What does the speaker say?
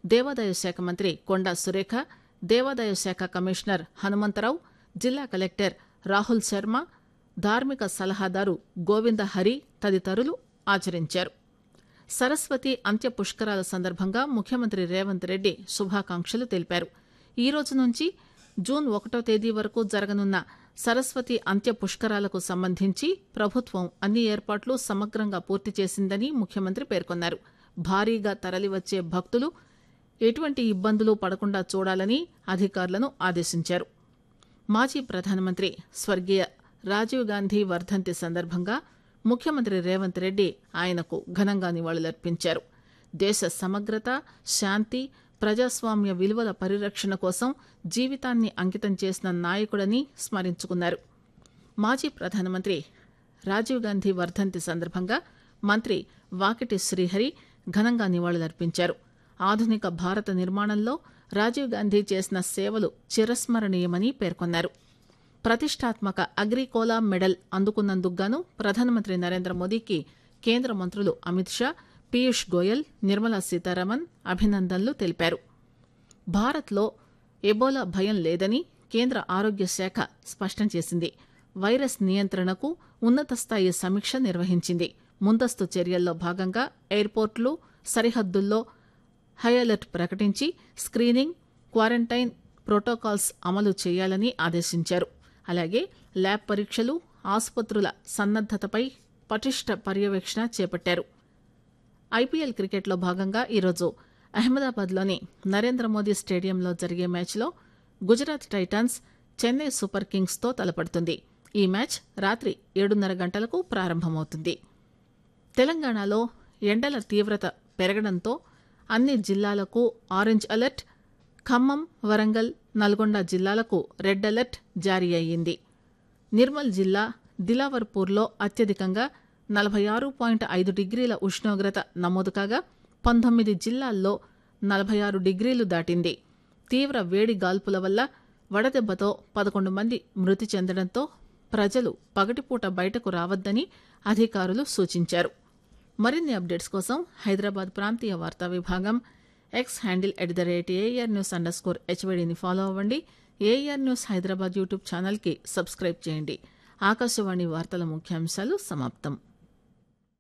దేవాదాయ శాఖ మంత్రి కొండా సురేఖ దేవాదాయ శాఖ కమిషనర్ హనుమంతరావు జిల్లా కలెక్టర్ రాహుల్ శర్మ ధార్మిక సలహాదారు గోవింద హరి తదితరులు ఆచరించారు సరస్వతి అంత్య పుష్కరాల సందర్భంగా ముఖ్యమంత్రి రేవంత్ రెడ్డి శుభాకాంక్షలు తెలిపారు ఈ రోజు నుంచి జూన్ ఒకటో తేదీ వరకు జరగనున్న సరస్వతి అంత్య పుష్కరాలకు సంబంధించి ప్రభుత్వం అన్ని ఏర్పాట్లు సమగ్రంగా పూర్తి చేసిందని ముఖ్యమంత్రి పేర్కొన్నారు భారీగా తరలివచ్చే భక్తులు ఎటువంటి ఇబ్బందులు పడకుండా చూడాలని అధికారులను ఆదేశించారు మాజీ ప్రధానమంత్రి స్వర్గీయ రాజీవ్ గాంధీ వర్ధంతి సందర్భంగా ముఖ్యమంత్రి రేవంత్ రెడ్డి ఆయనకు ఘనంగా నివాళులర్పించారు దేశ సమగ్రత శాంతి ప్రజాస్వామ్య విలువల పరిరక్షణ కోసం జీవితాన్ని అంకితం చేసిన నాయకుడని స్మరించుకున్నారు మాజీ ప్రధానమంత్రి రాజీవ్ గాంధీ వర్ధంతి సందర్భంగా మంత్రి వాకిటి శ్రీహరి ఘనంగా నివాళులర్పించారు ఆధునిక భారత నిర్మాణంలో రాజీవ్ గాంధీ చేసిన సేవలు చిరస్మరణీయమని పేర్కొన్నారు ప్రతిష్టాత్మక అగ్రికోలా మెడల్ అందుకున్నందుకు గాను ప్రధానమంత్రి నరేంద్ర మోదీకి కేంద్ర మంత్రులు అమిత్ షా పీయూష్ గోయల్ నిర్మలా సీతారామన్ అభినందనలు తెలిపారు భారత్లో ఎబోలా భయం లేదని కేంద్ర ఆరోగ్య శాఖ స్పష్టం చేసింది వైరస్ నియంత్రణకు ఉన్నత స్థాయి సమీక్ష నిర్వహించింది ముందస్తు చర్యల్లో భాగంగా ఎయిర్పోర్టులు సరిహద్దుల్లో హై అలర్ట్ ప్రకటించి స్క్రీనింగ్ క్వారంటైన్ ప్రోటోకాల్స్ అమలు చేయాలని ఆదేశించారు అలాగే ల్యాబ్ పరీక్షలు ఆసుపత్రుల సన్నద్దతపై పటిష్ట పర్యవేక్షణ చేపట్టారు ఐపీఎల్ క్రికెట్లో భాగంగా ఈరోజు అహ్మదాబాద్లోని నరేంద్ర మోదీ స్టేడియంలో జరిగే మ్యాచ్లో గుజరాత్ టైటాన్స్ చెన్నై సూపర్ కింగ్స్తో తలపడుతుంది ఈ మ్యాచ్ రాత్రి ఏడున్నర గంటలకు ప్రారంభమవుతుంది తెలంగాణలో ఎండల తీవ్రత పెరగడంతో అన్ని జిల్లాలకు ఆరెంజ్ అలర్ట్ ఖమ్మం వరంగల్ నల్గొండ జిల్లాలకు రెడ్ అలర్ట్ జారీ అయ్యింది నిర్మల్ జిల్లా దిలావర్పూర్లో అత్యధికంగా నలభై ఆరు పాయింట్ ఐదు డిగ్రీల ఉష్ణోగ్రత నమోదు కాగా పంతొమ్మిది జిల్లాల్లో నలభై ఆరు డిగ్రీలు దాటింది తీవ్ర వేడి గాల్పుల వల్ల వడదెబ్బతో పదకొండు మంది మృతి చెందడంతో ప్రజలు పగటిపూట బయటకు రావద్దని అధికారులు సూచించారు మరిన్ని అప్డేట్స్ కోసం హైదరాబాద్ ప్రాంతీయ వార్తా విభాగం X handle at the rate AR news underscore స్కోర్ హెచ్వైడీని ఫాలో అవ్వండి ఏఆర్ న్యూస్ హైదరాబాద్ యూట్యూబ్ ఛానల్కి సబ్స్క్రైబ్ చేయండి ఆకాశవాణి వార్తల ముఖ్యాంశాలు సమాప్తం